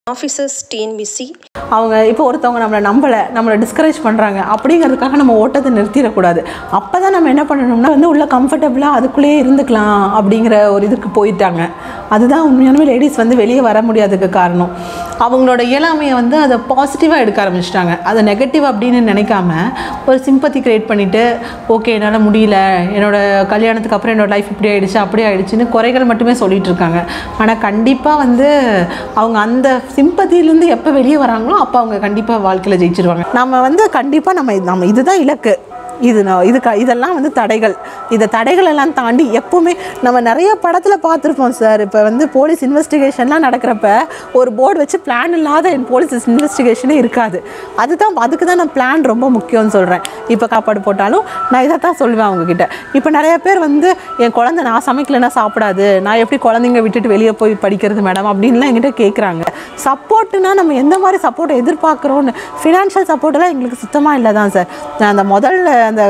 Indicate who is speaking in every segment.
Speaker 1: Officers TNPSC
Speaker 2: அவங்க இப்போ ஒருத்தவங்க நம்மளை நம்பலை நம்மளை டிஸ்கரேஜ் பண்ணுறாங்க அப்படிங்கிறதுக்காக நம்ம ஓட்டத்தை நிறுத்திடக்கூடாது அப்போ தான் நம்ம என்ன பண்ணணும்னா வந்து உள்ள கம்ஃபர்டபுளாக அதுக்குள்ளேயே இருந்துக்கலாம் அப்படிங்கிற ஒரு இதுக்கு போயிட்டாங்க அதுதான் உண்மையானவே லேடிஸ் வந்து வெளியே வர முடியாததுக்கு காரணம் அவங்களோட இயலாமையை வந்து அதை பாசிட்டிவாக எடுக்க ஆரம்பிச்சிட்டாங்க அதை நெகட்டிவ் அப்படின்னு நினைக்காம ஒரு சிம்பத்தி க்ரியேட் பண்ணிவிட்டு ஓகே என்னால் முடியல என்னோட கல்யாணத்துக்கு அப்புறம் என்னோட லைஃப் இப்படி ஆயிடுச்சு அப்படி ஆயிடுச்சுன்னு குறைகள் மட்டுமே சொல்லிட்டு இருக்காங்க ஆனால் கண்டிப்பாக வந்து அவங்க அந்த சிம்பத்திலேருந்து எப்போ வெளியே வராங்களோ அப்போ அவங்க கண்டிப்பாக வாழ்க்கையில் ஜெயிச்சிருவாங்க நம்ம வந்து கண்டிப்பாக நம்ம இது- நம்ம இதுதான் இலக்கு இது நான் இது க இதெல்லாம் வந்து தடைகள் இந்த தடைகள் எல்லாம் தாண்டி எப்போவுமே நம்ம நிறைய படத்தில் பார்த்துருப்போம் சார் இப்போ வந்து போலீஸ் இன்வெஸ்டிகேஷன்லாம் நடக்கிறப்ப ஒரு போர்டு வச்சு பிளான் இல்லாத என் போலீஸ் இன்வெஸ்டிகேஷனே இருக்காது அதுதான் அதுக்கு தான் நான் பிளான் ரொம்ப முக்கியம்னு சொல்கிறேன் இப்போ காப்பாடு போட்டாலும் நான் இதை தான் சொல்லுவேன் அவங்கக்கிட்ட இப்போ நிறைய பேர் வந்து என் குழந்தை நான் சமைக்கலைன்னா சாப்பிடாது நான் எப்படி குழந்தைங்க விட்டுட்டு வெளியே போய் படிக்கிறது மேடம் அப்படின்லாம் என்கிட்ட கேட்குறாங்க சப்போர்ட்டுனா நம்ம எந்த மாதிரி சப்போர்ட் எதிர்பார்க்குறோன்னு ஃபினான்ஷியல் சப்போர்ட்டெல்லாம் எங்களுக்கு சுத்தமாக இல்லை தான் சார் நான் அந்த முதல்ல அந்த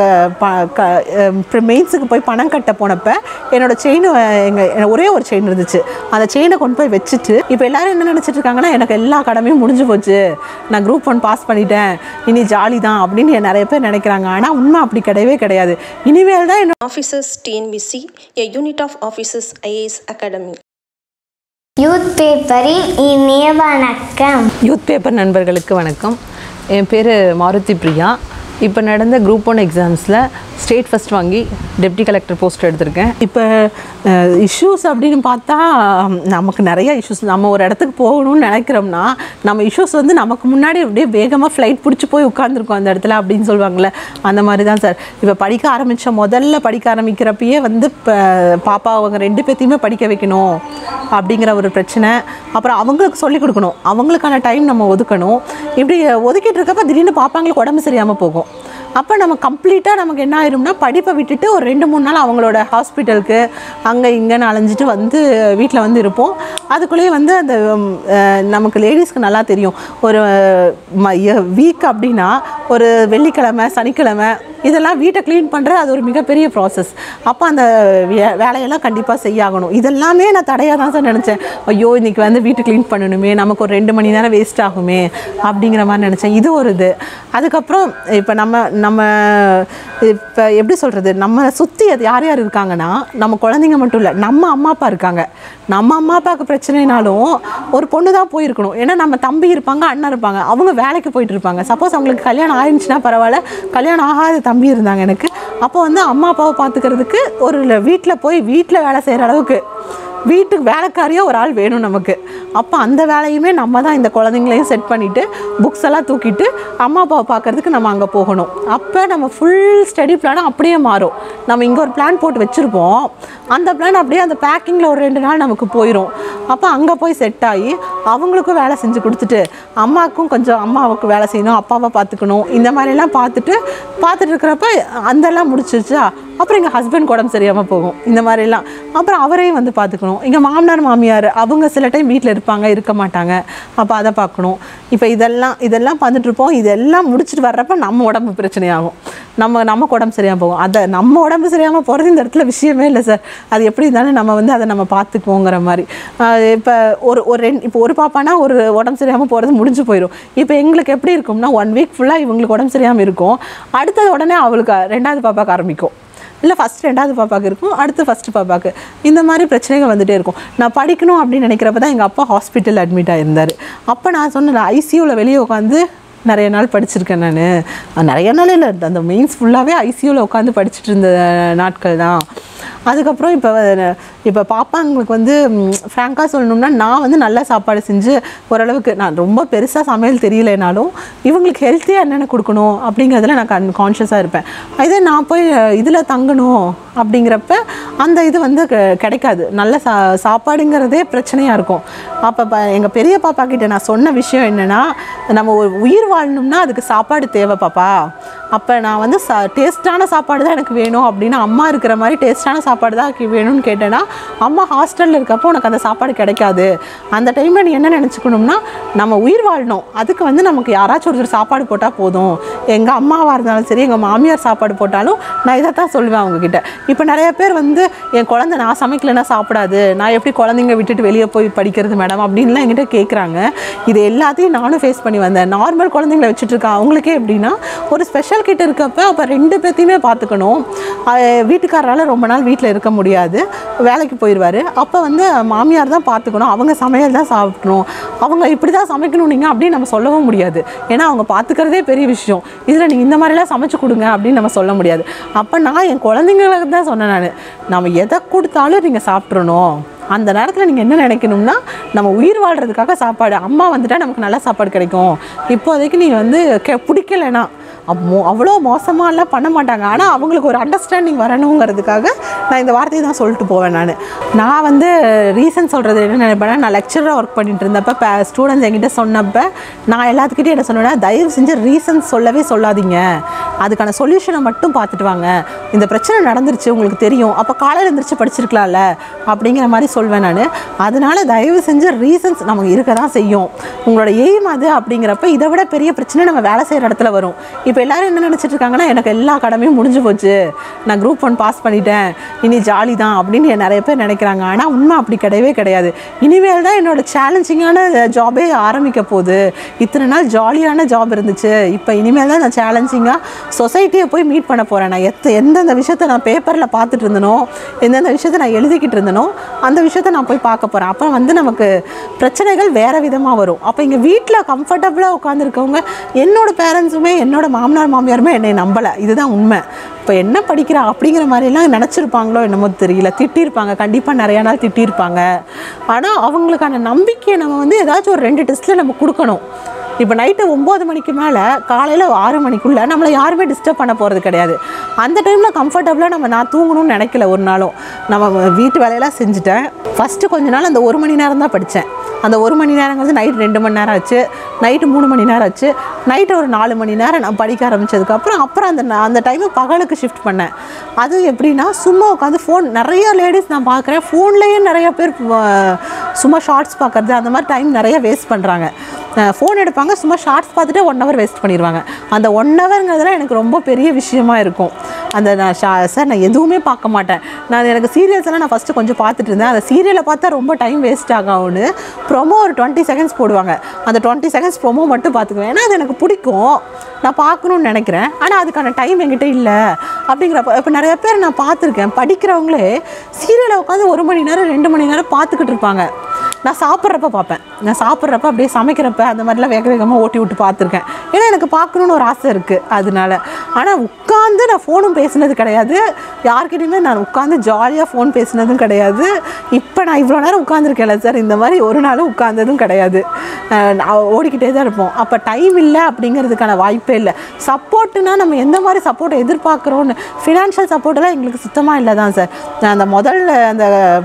Speaker 2: மெயின்ஸுக்கு போய் பணம் கட்ட போனப்ப என்னோட செயின் எங்கள் ஒரே ஒரு செயின் இருந்துச்சு அந்த செயினை கொண்டு போய் வச்சுட்டு இப்போ எல்லாரும் என்ன நினச்சிட்டு இருக்காங்கன்னா எனக்கு எல்லா கடமையும் முடிஞ்சு போச்சு நான் குரூப் ஒன் பாஸ் பண்ணிட்டேன் இனி ஜாலி தான் அப்படின்னு நிறைய பேர் நினைக்கிறாங்க ஆனால் உண்மை அப்படி கிடையவே கிடையாது இனிமேல் தான் என்னோட
Speaker 1: officers TNPSC a unit of officers IAS academy
Speaker 3: youth பேப்பரின் இனிய வணக்கம்
Speaker 2: யூத் பேப்பர் நண்பர்களுக்கு வணக்கம் என் பேர் மாருதி பிரியா இப்போ நடந்த குரூப் ஒன் எக்ஸாம்ஸில் ஸ்டேட் ஃபஸ்ட் வாங்கி டெப்டி கலெக்டர் போஸ்ட் எடுத்திருக்கேன் இப்போ இஷ்யூஸ் அப்படின்னு பார்த்தா ஹம், நமக்கு நிறைய இஷ்யூஸ் நம்ம ஒரு இடத்துக்கு போகணும்னு நினைக்கிறோம்னா நம்ம இஷ்யூஸ் வந்து நமக்கு முன்னாடி அப்படியே வேகமாக ஃப்ளைட் பிடிச்சி போய் உட்காந்துருக்கோம் அந்த இடத்துல அப்படின்னு சொல்லுவாங்கள்ல அந்த மாதிரி தான் சார் இப்போ படிக்க ஆரம்பித்த முதல்ல படிக்க ஆரம்பிக்கிறப்பயே வந்து இப்போ பாப்பா அவங்க ரெண்டு பேர்த்தையுமே படிக்க வைக்கணும் அப்படிங்கிற ஒரு பிரச்சனை அப்புறம் அவங்களுக்கு சொல்லிக் கொடுக்கணும் அவங்களுக்கான டைம் நம்ம ஒதுக்கணும் இப்படி ஒதுக்கிட்டு இருக்கப்ப திடீர்னு பாப்பாங்களுக்கு உடம்பு சரியாமல் போகும் அப்போ நம்ம கம்ப்ளீட்டாக நமக்கு என்ன ஆயிரும்னா படிப்பை விட்டுட்டு ஒரு ரெண்டு மூணு நாள் அவங்களோட ஹாஸ்பிட்டலுக்கு அங்கே இங்கேன்னு அலைஞ்சிட்டு வந்து வீட்டில் வந்து இருப்போம் அதுக்குள்ளேயே வந்து அந்த ம், அஹ், நமக்கு லேடிஸ்க்கு நல்லா தெரியும் ஒரு வீக் அப்படின்னா ஒரு வெள்ளிக்கிழமை சனிக்கிழமை இதெல்லாம் வீட்டை க்ளீன் பண்ணுறது அது ஒரு மிகப்பெரிய ப்ராசஸ் அப்போ அந்த வே- வேலையெல்லாம் கண்டிப்பாக செய்யாகணும் இதெல்லாமே நான் தடையாக தான் சார் நினச்சேன் ஐயோ இன்னைக்கு வந்து வீட்டு க்ளீன் பண்ணணுமே நமக்கு ஒரு ரெண்டு மணி நேரம் வேஸ்ட் ஆகுமே அப்படிங்கிற மாதிரி நினச்சேன் இது ஒரு இது அதுக்கப்புறம் இப்போ நம்ம நம்ம இப்போ எப்படி சொல்கிறது நம்ம சுற்றி அது யார் யார் இருக்காங்கன்னா நம்ம குழந்தைங்க மட்டும் இல்லை நம்ம அம்மா அப்பா இருக்காங்க நம்ம அம்மா அப்பாவுக்கு பிரச்சனைனாலும் ஒரு பொண்ணு தான் போயிருக்கணும் ஏன்னா நம்ம தம்பி இருப்பாங்க அண்ணன் இருப்பாங்க அவங்க வேலைக்கு போயிட்டு இருப்பாங்க சப்போஸ் அவங்களுக்கு கல்யாணம் ஆயிருந்துச்சுன்னா பரவாயில்ல கல்யாணம் ஆகாத தம்பி இருந்தாங்க எனக்கு அப்போ வந்து அம்மா அப்பாவை பார்த்துக்கிறதுக்கு ஒரு வீட்டில் போய் வீட்டில் வேலை செய்கிற அளவுக்கு வீட்டுக்கு வேலைக்காரியாக ஒரு ஆள் வேணும் நமக்கு அப்போ அந்த வேலையுமே நம்ம தான் இந்த குழந்தைங்களையும் செட் பண்ணிவிட்டு புக்ஸ் எல்லாம் தூக்கிட்டு அம்மா அப்பாவை பார்க்கறதுக்கு நம்ம அங்கே போகணும் அப்போ நம்ம ஃபுல் ஸ்டடி பிளானும் அப்படியே மாறும் நம்ம இங்கே ஒரு பிளான் போட்டு வச்சுருப்போம் அந்த பிளான் அப்படியே அந்த பேக்கிங்கில் ஒரு ரெண்டு நாள் நமக்கு போயிடும் அப்போ அங்கே போய் செட் ஆகி அவங்களுக்கும் வேலை செஞ்சு கொடுத்துட்டு அம்மாவுக்கும் கொஞ்சம் அம்மாவுக்கு வேலை செய்யணும் அப்பாவை பார்த்துக்கணும் இந்த மாதிரிலாம் பார்த்துட்டு பார்த்துட்டு இருக்கிறப்ப அதெல்லாம் முடிச்சிருச்சா அப்புறம் எங்கள் ஹஸ்பண்ட் உடம்பு சரியாமல் போகும் இந்த மாதிரிலாம் அப்புறம் அவரையும் வந்து பார்த்துக்கணும் எங்கள் மாமனார் மாமியார் அவங்க சில டைம் வீட்டில் இருப்பாங்க இருக்க மாட்டாங்க அப்போ அதை பார்க்கணும் இப்போ இதெல்லாம் இதெல்லாம் பார்த்துட்டு இருப்போம் இதெல்லாம் முடிச்சுட்டு வர்றப்ப நம்ம உடம்பு பிரச்சனையாகும் நம்ம நமக்கு உடம்பு சரியாமல் போகும் அதை நம்ம உடம்பு சரியாமல் போகிறது இந்த இடத்துல விஷயமே இல்லை சார் அது எப்படி இருந்தாலும் நம்ம வந்து அதை நம்ம பார்த்துக்குவோங்கிற மாதிரி இப்போ ஒரு ஒரு ரெண்டு இப்போ ஒரு பாப்பானா ஒரு உடம்பு சரியாமல் போகிறது முடிஞ்சு போயிடும் இப்போ எங்களுக்கு எப்படி இருக்கும்னா ஒன் வீக் ஃபுல்லாக இவங்களுக்கு உடம்பு சரியாமல் இருக்கும் அடுத்தது உடனே அவளுக்கு ரெண்டாவது பாப்பாக்கு ஆரம்பிக்கும் இல்லை ஃபஸ்ட் ரெண்டாவது பாப்பாக்கு இருக்கும் அடுத்து ஃபஸ்ட்டு பாப்பாக்கு இந்த மாதிரி பிரச்சனைகள் வந்துட்டே இருக்கும் நான் படிக்கணும் அப்படின்னு நினைக்கிறப்ப தான் எங்கள் அப்பா ஹாஸ்பிட்டல் அட்மிட் ஆகியிருந்தார் அப்போ நான் சொன்னேன் ஐசியூவில் வெளியே உட்காந்து நிறைய நாள் படிச்சிருக்கேன் நான் நிறைய நாள் இல்லை அந்த மெயின்ஸ் ஃபுல்லாகவே ஐசியூவில் உட்காந்து படிச்சுட்டு இருந்த நாட்கள் தான் அதுக்கப்புறம் இப்போ இப்போ பாப்பாங்களுக்கு வந்து ஃப்ராங்காக சொல்லணும்னா நான் வந்து நல்ல சாப்பாடு செஞ்சு ஓரளவுக்கு நான் ரொம்ப பெருசாக சமையல் தெரியலைனாலும் இவங்களுக்கு ஹெல்த்தியாக என்னென்ன கொடுக்கணும் அப்படிங்கிறதுல நான் கண் கான்ஷியஸாக இருப்பேன் இதே நான் போய் இதில் தங்கணும் அப்படிங்கிறப்ப அந்த இது வந்து கெ- கிடைக்காது நல்ல சா சாப்பாடுங்கிறதே பிரச்சனையாக இருக்கும் அப்போ எங்கள் பெரிய பாப்பா கிட்ட நான் சொன்ன விஷயம் என்னென்னா நம்ம ஒரு உயிர் வாழணும்னா அதுக்கு சாப்பாடு தேவை பாப்பா அப்போ நான் வந்து சா டேஸ்ட்டான சாப்பாடு தான் எனக்கு வேணும் அப்படின்னா அம்மா இருக்கிற மாதிரி டேஸ்ட்டான சாப்பாடு தான் எனக்கு வேணும்னு கேட்டேன்னா அம்மா ஹாஸ்டலில் இருக்கப்போ உனக்கு அந்த சாப்பாடு கிடைக்காது அந்த டைமில் நீ என்ன நினச்சிக்கணும்னா நம்ம உயிர் வாழணும் அதுக்கு வந்து நமக்கு யாராச்சும் ஒருத்தர் சாப்பாடு போட்டால் போதும் எங்கள் அம்மாவாக இருந்தாலும் சரி எங்கள் மாமியார் சாப்பாடு போட்டாலும் நான் இதை தான் சொல்லுவேன் அவங்கக்கிட்ட இப்போ நிறைய பேர் வந்து என் குழந்தை நான் சமைக்கலைன்னா சாப்பிடாது நான் எப்படி குழந்தைங்க விட்டுட்டு வெளியே போய் படிக்கிறது மேடம் அப்படின்லாம் என்கிட்ட கேட்குறாங்க இது எல்லாத்தையும் நானும் ஃபேஸ் பண்ணி வந்தேன் நார்மல் குழந்தைங்கள வச்சுட்டு இருக்கேன் அவங்களுக்கே எப்படின்னா ஒரு ஸ்பெஷல் கிட்ட இருக்கப்ப அப்போ ரெண்டு பேர்த்தையுமே பார்த்துக்கணும் அஹ் வீட்டுக்காரரால் ரொம்ப நாள் வீட்டில் இருக்க முடியாது வேலைக்கு போயிடுவார் அப்போ வந்து மாமியார் தான் பார்த்துக்கணும் அவங்க சமையல் தான் சாப்பிடணும் அவங்க இப்படி தான் சமைக்கணும் நீங்கள் அப்படின்னு நம்ம சொல்லவும் முடியாது ஏன்னா அவங்க பார்த்துக்கிறதே பெரிய விஷயம் இதில் நீங்கள் இந்த மாதிரிலாம் சமைச்சு கொடுங்க அப்படின்னு நம்ம சொல்ல முடியாது அப்போ நான் என் குழந்தைங்களுக்கு தான் சொன்னேன் நான் நம்ம எதை கொடுத்தாலும் நீங்கள் சாப்பிட்றணும் அந்த நேரத்தில் நீங்கள் என்ன நினைக்கணும்னா நம்ம உயிர் வாழ்கிறதுக்காக சாப்பாடு அம்மா வந்துட்டால் நமக்கு நல்ல சாப்பாடு கிடைக்கும் இப்போதைக்கு நீ வந்து கெ பிடிக்கலைன்னா மோ அவ்வளோ மோசமாலாம் பண்ண மாட்டாங்க ஆனால் அவங்களுக்கு ஒரு அண்டர்ஸ்டாண்டிங் வரணுங்கிறதுக்காக நான் இந்த வார்த்தையை தான் சொல்லிட்டு போவேன் நான் நான் வந்து ரீசன் சொல்கிறது என்ன நினைப்பேன்னா நான் லெக்சராக ஒர்க் பண்ணிட்டு இருந்தப்ப இப்போ ஸ்டூடெண்ட்ஸ் என்கிட்ட சொன்னப்போ நான் எல்லாத்துக்கிட்டையும் என்ன சொன்னேன்னா தயவு செஞ்சு ரீசன் சொல்லவே சொல்லாதீங்க அதுக்கான சொல்யூஷனை மட்டும் பார்த்துட்டு வாங்க இந்த பிரச்சனை நடந்துருச்சு உங்களுக்கு தெரியும் அப்போ காலையில் எழுந்திரிச்சு படிச்சிருக்கலாம்ல அப்படிங்கிற மாதிரி சொல்வேன் நான் அதனால தயவு செஞ்சு ரீசன்ஸ் நமக்கு இருக்க தான் செய்யும் உங்களோட எய்ம் அது அப்படிங்கிறப்ப இதை விட பெரிய பிரச்சனை நம்ம வேலை செய்கிற இடத்துல வரும் இப்போ எல்லாரும் என்ன நினச்சிட்டு இருக்காங்கன்னா எனக்கு எல்லா கடமையும் முடிஞ்சு போச்சு நான் குரூப் ஒன் பாஸ் பண்ணிட்டேன் இனி ஜாலி தான் அப்படின்னு நிறைய பேர் நினைக்கிறாங்க ஆனால் உண்மை அப்படி கிடையவே கிடையாது இனிமேல் தான் என்னோட சேலஞ்சிங்கான ஜாபே ஆரம்பிக்க போகுது இத்தனை நாள் ஜாலியான ஜாப் இருந்துச்சு இப்போ இனிமேல் தான் நான் சேலஞ்சிங்காக சொசைட்டியை போய் மீட் பண்ண போகிறேன் நான் எத்த எந்தெந்த விஷயத்த நான் பேப்பரில் பார்த்துட்டு இருந்தனோ எந்தெந்த விஷயத்த நான் எழுதிக்கிட்டு இருந்தனோ அந்த விஷயத்த நான் போய் பார்க்க போகிறேன் அப்போ வந்து நமக்கு பிரச்சனைகள் வேறு விதமாக வரும் அப்போ இங்கே வீட்டில் கம்ஃபர்டபுளாக உட்காந்துருக்கவங்க என்னோட பேரண்ட்ஸுமே என்னோட மாமனார் மாமியாருமே என்னை நம்பலை இதுதான் உண்மை இப்போ என்ன படிக்கிறா அப்படிங்கிற மாதிரிலாம் நினச்சிருப்பாங்களோ என்னமோ தெரியல திட்டியிருப்பாங்க கண்டிப்பாக நிறையா நாள் திட்டியிருப்பாங்க ஆனால் அவங்களுக்கான நம்பிக்கையை நம்ம வந்து ஏதாச்சும் ஒரு ரெண்டு டெஸ்ட்டில் நம்ம கொடுக்கணும் இப்போ நைட்டு ஒம்பது மணிக்கு மேலே காலையில் ஆறு மணிக்குள்ளே நம்மளை யாருமே டிஸ்டர்ப் பண்ண போகிறது கிடையாது அந்த டைமில் கம்ஃபர்டபுளாக நம்ம நான் தூங்கணும்னு நினைக்கல ஒரு நாளும் நம்ம வீட்டு வேலையெல்லாம் செஞ்சுட்டேன் ஃபஸ்ட்டு கொஞ்ச நாள் அந்த ஒரு மணி நேரம் தான் படித்தேன் அந்த ஒரு மணி நேரங்கிறது நைட் ரெண்டு மணி நேரம் ஆச்சு நைட்டு மூணு மணி நேரம் ஆச்சு நைட்டு ஒரு நாலு மணி நேரம் நான் படிக்க ஆரம்பிச்சதுக்கப்புறம் அப்புறம் அந்த ந- அந்த டைமு பகலுக்கு ஷிஃப்ட் பண்ணேன் அது எப்படின்னா சும்மா உட்காந்து ஃபோன் நிறைய லேடிஸ் நான் பார்க்குறேன் ஃபோன்லேயே நிறைய பேர் அஹ், சும்மா ஷார்ட்ஸ் பார்க்குறது அந்த மாதிரி டைம் நிறைய வேஸ்ட் பண்ணுறாங்க ஃபோன் எடுப்பாங்க சும்மா ஷார்ட்ஸ் பார்த்துட்டு ஒன் ஹவர் வேஸ்ட் பண்ணிடுவாங்க அந்த ஒன் ஹவருங்கிறதுலாம் எனக்கு ரொம்ப பெரிய விஷயமா இருக்கும் அந்த நான் ஷா சார் நான் எதுவுமே பார்க்க மாட்டேன் நான் எனக்கு சீரியல்ஸ் எல்லாம் நான் ஃபஸ்ட்டு கொஞ்சம் பார்த்துட்டு இருந்தேன் அந்த சீரியலை பார்த்தா ரொம்ப டைம் வேஸ்ட் ஆகும்னு ப்ரொமோ ஒரு டுவெண்ட்டி செகண்ட்ஸ் போடுவாங்க அந்த டுவெண்ட்டி செகண்ட்ஸ் ப்ரொமோ மட்டும் பார்த்துக்குவேன் ஏன்னா அது எனக்கு பிடிக்கும் நான் பார்க்கணும்னு நினைக்கிறேன் ஆனால் அதுக்கான டைம் என்கிட்ட இல்லை அப்படிங்கிறப்ப இப்போ நிறைய பேர் நான் பார்த்துருக்கேன் படிக்கிறவங்களே சீரியலை உட்காந்து ஒரு மணி நேரம் ரெண்டு மணி நேரம் பார்த்துக்கிட்டு இருப்பாங்க நான் சாப்பிட்றப்ப பார்ப்பேன் நான் சாப்பிட்றப்ப அப்படியே சமைக்கிறப்ப அந்த மாதிரிலாம் வேக வேகமாக ஓட்டி விட்டு பார்த்துருக்கேன் ஏன்னா எனக்கு பார்க்கணுன்னு ஒரு ஆசை இருக்குது அதனால ஆனால் உட்காந்து நான் ஃபோனும் பேசுனது கிடையாது யார்கிட்டயுமே நான் உட்காந்து ஜாலியாக ஃபோன் பேசுனதும் கிடையாது இப்போ நான் இவ்வளோ நேரம் உட்காந்துருக்கேன்ல சார் இந்த மாதிரி ஒரு நாளும் உட்காந்ததும் கிடையாது அஹ் நான் ஓடிக்கிட்டே தான் இருப்போம் அப்போ டைம் இல்லை அப்படிங்கிறதுக்கான வாய்ப்பே இல்லை சப்போர்ட்டுனா நம்ம எந்த மாதிரி சப்போர்ட்டை எதிர்பார்க்குறோன்னு ஃபினான்ஷியல் சப்போர்ட்டெல்லாம் எங்களுக்கு சுத்தமாக இல்லை தான் சார் நான் அந்த முதல்ல அந்த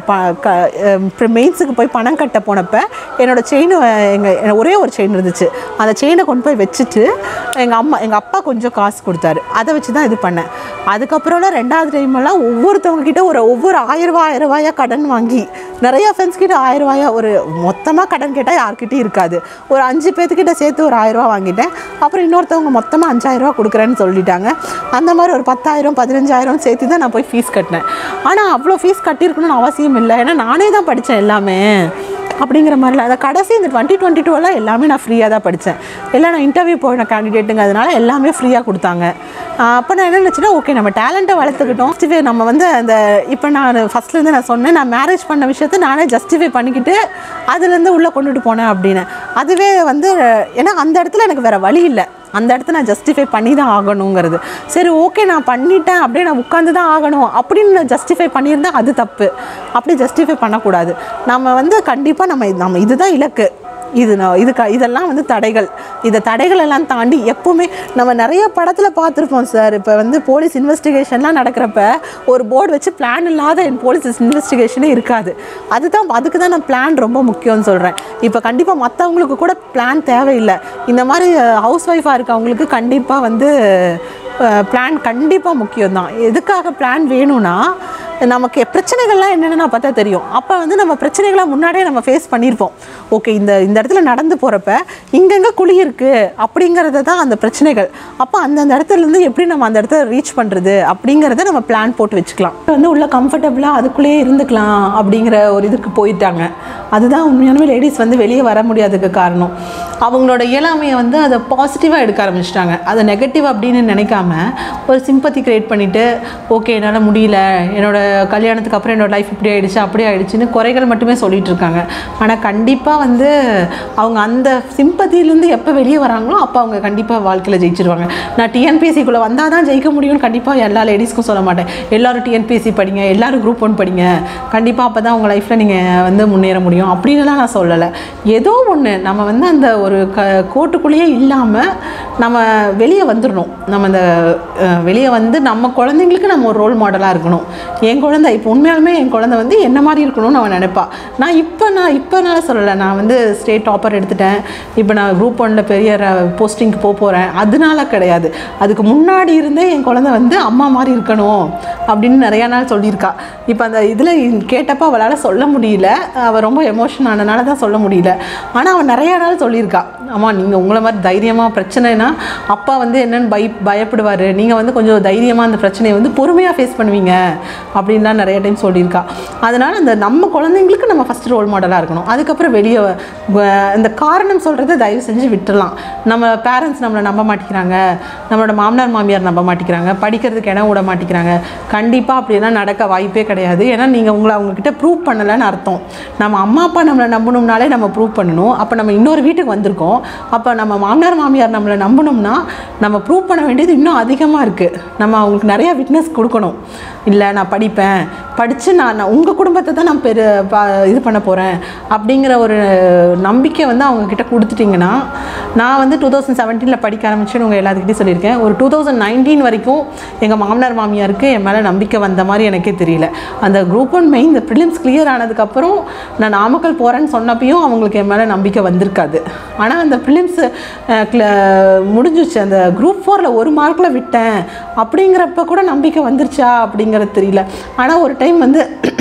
Speaker 2: மெயின்ஸுக்கு போய் பணம் கட்ட போனப்போ என்னோட செயின் எங்கள் ஒரே ஒரு செயின் இருந்துச்சு அந்த செயினை கொண்டு போய் வச்சுட்டு எங்கள் அம்மா எங்கள் அப்பா கொஞ்சம் காசு கொடுத்தாரு அதை வச்சு தான் இது பண்ணேன் அதுக்கப்புறம்லாம் ரெண்டாவது டைமெல்லாம் ஒவ்வொருத்தவங்க கிட்ட ஒரு ஒவ்வொரு ஆயிரம் ரூபாய் ஆயிரம் ரூபாயா கடன் வாங்கி நிறைய ஃப்ரெண்ட்ஸ் கிட்ட ஆயிரம் ரூபாயா ஒரு மொத்தமாக கடன் கேட்டால் யார்கிட்டயும் இருக்காது ஒரு அஞ்சு பேர்த்துக்கிட்ட சேர்த்து ஒரு ஆயிரம் ரூபாய் வாங்கிட்டேன் அப்புறம் இன்னொருத்தவங்க மொத்தமாக அஞ்சாயிரம் ரூபாய் கொடுக்குறேன்னு சொல்லிட்டாங்க அந்த மாதிரி ஒரு பத்தாயிரம் பதினஞ்சாயிரம் சேர்த்து தான் நான் போய் ஃபீஸ் கட்டினேன் ஆனால் அவ்வளோ ஃபீஸ் கட்டியிருக்கணும்னு அவசியம் இல்லை ஏன்னா நானே தான் படித்தேன் எல்லாமே அப்படிங்கிற மாதிரிலாம் அந்த கடைசி இந்த டுவெண்ட்டி டுவெண்ட்டி டூவெல்லாம் எல்லாமே நான் ஃப்ரீயாக தான் படித்தேன் எல்லாம் நான் இன்டர்வியூ போன கேண்டிடேட்டுங்கிறதுனால எல்லாமே ஃப்ரீயாக கொடுத்தாங்க அப்போ நான் என்ன நினச்சேன்னா ஓகே நம்ம டேலண்ட்டை வளர்த்துக்கிட்டோம் ஜஸ்டிஃபை நம்ம வந்து அந்த இப்போ நான் ஃபஸ்ட்லேருந்து நான் சொன்னேன் நான் மேரேஜ் பண்ண விஷயத்தை நானே ஜஸ்டிஃபை பண்ணிக்கிட்டு அதுலேருந்து உள்ளே கொண்டுட்டு போனேன் அப்படின்னு அதுவே வந்து ஏன்னா அந்த இடத்துல எனக்கு வேறு வழி இல்லை அந்த இடத்த நான் ஜஸ்டிஃபை பண்ணி தான் ஆகணுங்கிறது சரி ஓகே நான் பண்ணிட்டேன் அப்படியே நான் உட்காந்து தான் ஆகணும் அப்படின்னு நான் ஜஸ்டிஃபை பண்ணியிருந்தா அது தப்பு அப்படி ஜஸ்டிஃபை பண்ணக்கூடாது நம்ம வந்து கண்டிப்பாக நம்ம இது- நம்ம இதுதான் இலக்கு இது நான் இதுக்கு இதெல்லாம் வந்து தடைகள் இந்த தடைகள் எல்லாம் தாண்டி எப்பவுமே நம்ம நிறைய படத்தில் பார்த்துருப்போம் சார் இப்போ வந்து போலீஸ் இன்வெஸ்டிகேஷன்லாம் நடக்கிறப்ப ஒரு போர்டு வச்சு பிளான் இல்லாத என் போலீஸ் இன்வெஸ்டிகேஷனே இருக்காது அதுதான் அதுக்கு தான் நான் பிளான் ரொம்ப முக்கியம்னு சொல்கிறேன் இப்போ கண்டிப்பாக மற்றவங்களுக்கு கூட பிளான் தேவையில்லை இந்த மாதிரி ஹவுஸ் ஒய்ஃபாக இருக்கவங்களுக்கு கண்டிப்பாக வந்து பிளான் கண்டிப்பாக முக்கியம்தான் எதுக்காக பிளான் வேணும்னா நமக்கு பிரச்சனைகள்லாம் என்னென்னு பார்த்தா தெரியும் அப்போ வந்து நம்ம பிரச்சனைகளை முன்னாடியே நம்ம ஃபேஸ் பண்ணியிருப்போம் ஓகே இந்த இந்த இடத்துல நடந்து போகிறப்ப இங்கங்கே குழி இருக்குது அப்படிங்கிறத தான் அந்த பிரச்சனைகள் அப்போ அந்தந்த இடத்துலேருந்து எப்படி நம்ம அந்த இடத்த ரீச் பண்ணுறது அப்படிங்கிறத நம்ம பிளான் போட்டு வச்சுக்கலாம் வந்து உள்ள கம்ஃபர்டபுளாக அதுக்குள்ளேயே இருந்துக்கலாம் அப்படிங்கிற ஒரு இதுக்கு போயிட்டாங்க அதுதான் உண்மையானவே லேடிஸ் வந்து வெளியே வர முடியாததுக்கு காரணம் அவங்களோட இயலாமையை வந்து அதை பாசிட்டிவாக எடுக்க ஆரம்பிச்சிட்டாங்க அதை நெகட்டிவ் அப்படின்னு நினைக்காம ஒரு சிம்பத்தி க்ரியேட் பண்ணிவிட்டு ஓகே என்னால் முடியல என்னோட கல்யாணத்துக்கு அப்புறம் என்னோட லைஃப் இப்படி ஆயிடுச்சு அப்படி ஆயிடுச்சுன்னு குறைகள் மட்டுமே சொல்லிட்டு இருக்காங்க ஆனால் கண்டிப்பாக வந்து அவங்க அந்த சிம்பத்திலேருந்து எப்போ வெளியே வராங்களோ அப்போ அவங்க கண்டிப்பாக வாழ்க்கையில் ஜெயிச்சிருவாங்க நான் டிஎன்பிஎஸ்சிக்குள்ளே வந்தால் தான் ஜெயிக்க முடியும்னு கண்டிப்பாக எல்லா லேடிஸ்க்கும் சொல்ல மாட்டேன் எல்லாரும் டிஎன்பிஎஸ்சி படிங்க எல்லாரும் குரூப் ஒன் படிங்க கண்டிப்பாக அப்போ தான் உங்கள் லைஃப்பில் நீங்கள் வந்து முன்னேற முடியும் அப்படின்னுலாம் நான் சொல்லலை ஏதோ ஒன்று நம்ம வந்து அந்த ஒரு க கோட்டுக்குள்ளேயே இல்லாமல் நம்ம வெளியே வந்துடணும் நம்ம அந்த அஹ், வெளியே வந்து நம்ம குழந்தைங்களுக்கு நம்ம ஒரு ரோல் மாடலாக இருக்கணும் என் குழந்தை இப்போ உண்மையாலுமே என் குழந்தை வந்து என்ன மாதிரி இருக்கணும்னு அவன் நினைப்பா நான் இப்போ நான் இப்போனால சொல்லலை நான் வந்து ஸ்டேட் டாப்பர் எடுத்துட்டேன் இப்போ நான் குரூப் ஒன்னில் பெரிய போஸ்டிங்க்கு போக போகிறேன் அதனால கிடையாது அதுக்கு முன்னாடி இருந்தே என் குழந்தை வந்து அம்மா மாதிரி இருக்கணும் அப்படின்னு நிறையா நாள் சொல்லியிருக்கா இப்போ அந்த இதில் கேட்டப்போ அவளால் சொல்ல முடியல அவள் ரொம்ப எமோஷன் ஆனனால தான் சொல்ல முடியல ஆனால் அவள் நிறைய நாள் சொல்லியிருக்கா அம்மா நீங்கள் உங்களை மாதிரி தைரியமாக பிரச்சனைனா அப்பா வந்து என்னென்னு பய பயப்படுவார் நீங்கள் வந்து கொஞ்சம் தைரியமாக அந்த பிரச்சனையை வந்து பொறுமையாக ஃபேஸ் பண்ணுவீங்க அப்படின்லாம் நிறைய டைம் சொல்லியிருக்கா அதனால் அந்த நம்ம குழந்தைங்களுக்கு நம்ம ஃபஸ்ட் ரோல் மாடலாக இருக்கணும் அதுக்கப்புறம் வெளியே வ- இந்த காரணம் சொல்கிறத தயவு செஞ்சு விட்டுறலாம் நம்ம பேரண்ட்ஸ் நம்மளை நம்ப மாட்டேங்கிறாங்க நம்மளோட மாமனார் மாமியார் நம்ப மாட்டேங்கிறாங்க படிக்கிறதுக்கு இடம் விட மாட்டேங்கிறாங்க கண்டிப்பாக அப்படிலாம் நடக்க வாய்ப்பே கிடையாது ஏன்னா நீங்கள் உங்களை அவங்கக்கிட்ட ப்ரூவ் பண்ணலைன்னு அர்த்தம் நம்ம அம்மா அப்பா நம்மளை நம்பணும்னாலே நம்ம ப்ரூவ் பண்ணணும் அப்போ நம்ம இன்னொரு வீட்டுக்கு வந்திருக்கோம் அப்போ நம்ம மாமனார் மாமியார் நம்மளை நம்பணும்னா நம்ம ப்ரூவ் பண்ண வேண்டியது இன்னும் அதிகமாக இருக்குது நம்ம அவங்களுக்கு நிறையா விட்னஸ் கொடுக்கணும் இல்லை நான் படிப்பேன் படித்து நான் நான் உங்கள் குடும்பத்தை தான் நான் பெரு பா இது பண்ண போகிறேன் அப்படிங்கிற ஒரு நம்பிக்கை வந்து அவங்கக்கிட்ட கொடுத்துட்டிங்கன்னா நான் வந்து டூ தௌசண்ட் செவன்டீனில் படிக்க ஆரம்பிச்சேன்னு உங்கள் எல்லாத்துக்கிட்டையும் சொல்லியிருக்கேன் ஒரு டூ தௌசண்ட் நைன்டீன் வரைக்கும் எங்கள் மாமனார் மாமியாருக்கு என் மேலே நம்பிக்கை வந்த மாதிரி எனக்கே தெரியல அந்த குரூப் ஒன் மெயின் இந்த ப்ரிலிம்ஸ் கிளியர் ஆனதுக்கப்புறம் நான் நாமக்கல் போகிறேன்னு சொன்னப்பையும் அவங்களுக்கு என் மேலே நம்பிக்கை வந்திருக்காது ஆனால் அந்த ப்ரிலிம்ஸ் முடிஞ்சிச்சு அந்த குரூப் ஃபோரில் ஒரு மார்க்கில் விட்டேன் அப்படிங்கிறப்ப கூட நம்பிக்கை வந்துருச்சா அப்படிங்கிறது தெரியல ஆனால் ஒரு டைம் வந்து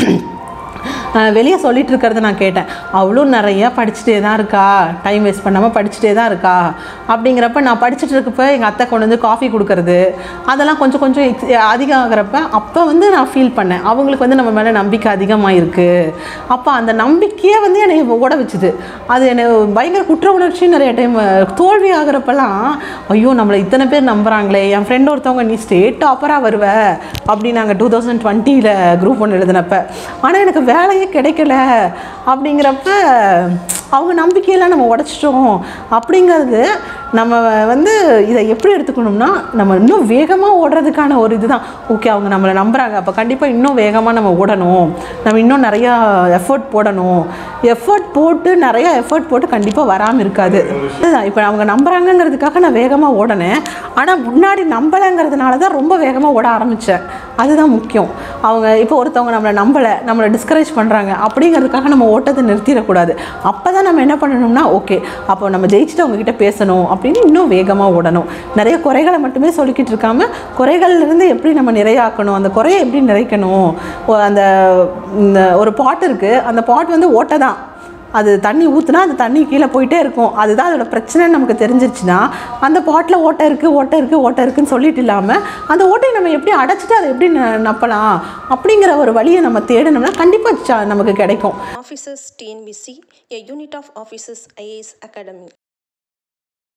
Speaker 2: வெளியே சொல்லிட்டு இருக்கிறத நான் கேட்டேன் அவளும் நிறையா படிச்சுட்டே தான் இருக்கா டைம் வேஸ்ட் பண்ணாமல் படிச்சுட்டே தான் இருக்கா அப்படிங்கிறப்ப நான் படிச்சுட்டு இருக்கப்ப எங்கள் அத்தை கொண்டு வந்து காஃபி கொடுக்கறது அதெல்லாம் கொஞ்சம் கொஞ்சம் ex- அதிகம் ஆகிறப்ப அப்போ வந்து நான் ஃபீல் பண்ணேன் அவங்களுக்கு வந்து நம்ம மேலே நம்பிக்கை அதிகமாக இருக்குது அப்போ அந்த நம்பிக்கையே வந்து என்னை ஓட வச்சுது அது என்னை பயங்கர குற்ற உணர்ச்சி நிறைய டைம் தோல்வி ஆகிறப்பெல்லாம் ஐயோ நம்மளை இத்தனை பேர் நம்புகிறாங்களே என் ஃப்ரெண்ட் ஒருத்தவங்க நீ ஸ்டேட் டாப்பராக வருவ அப்படி நாங்கள் டூ தௌசண்ட் டுவெண்ட்டியில் குரூப் ஒன்று எழுதினப்ப ஆனால் எனக்கு வேலையே கிடைக்கல அப்படிங்கிறப்ப அவங்க நம்பிக்கையெல்லாம் நம்ம உடச்சிட்டோம் அப்படிங்கிறது நம்ம வந்து இதை எப்படி எடுத்துக்கணும்னா நம்ம இன்னும் வேகமாக ஓடுறதுக்கான ஒரு இதுதான் ஓகே அவங்க நம்மளை நம்புகிறாங்க அப்போ கண்டிப்பாக இன்னும் வேகமாக நம்ம ஓடணும் நம்ம இன்னும் நிறையா எஃபர்ட் போடணும் எஃபர்ட் போட்டு நிறையா எஃபர்ட் போட்டு கண்டிப்பாக வராமல் இருக்காது அதுதான் இப்போ அவங்க நம்புகிறாங்கங்கிறதுக்காக நான் வேகமாக ஓடினேன் ஆனால் முன்னாடி நம்பலைங்கிறதுனால தான் ரொம்ப வேகமாக ஓட ஆரம்பித்தேன் அதுதான் முக்கியம் அவங்க இப்போ ஒருத்தவங்க நம்மளை நம்பலை நம்மளை டிஸ்கரேஜ் பண்ணுறாங்க அப்படிங்கிறதுக்காக நம்ம ஓட்டத்தை நிறுத்திடக்கூடாது அப்போ தான் நம்ம என்ன பண்ணணும்னா ஓகே அப்போ நம்ம ஜெயிச்சுட்டு அவங்க கிட்ட பேசணும் அப்படின்னு இன்னும் வேகமாக ஓடணும் நிறைய குறைகளை மட்டுமே சொல்லிக்கிட்டு இருக்காம குறைகள்லேருந்து எப்படி நம்ம நிறையாக்கணும் அந்த குறையை எப்படி நிறைக்கணும் ஒ- அந்த இந்த ஒரு பாட் இருக்குது அந்த பாட் வந்து ஓட்டை தான் அது தண்ணி ஊற்றுனா அந்த தண்ணி கீழே போயிட்டே இருக்கும் அதுதான் அதோட பிரச்சனைன்னு நமக்கு தெரிஞ்சிருச்சுன்னா அந்த பாட்டில் ஓட்டை இருக்குது ஓட்டை இருக்குது ஓட்டை இருக்குன்னு சொல்லிட்டு இல்லாமல் அந்த ஓட்டையை நம்ம எப்படி அடைச்சிட்டு அதை எப்படி ந- நப்பலாம் அப்படிங்கிற ஒரு வழியை நம்ம தேடணும்னா கண்டிப்பாக நமக்கு கிடைக்கும்
Speaker 1: Officers TNBC, a unit of Officers IAS Academy.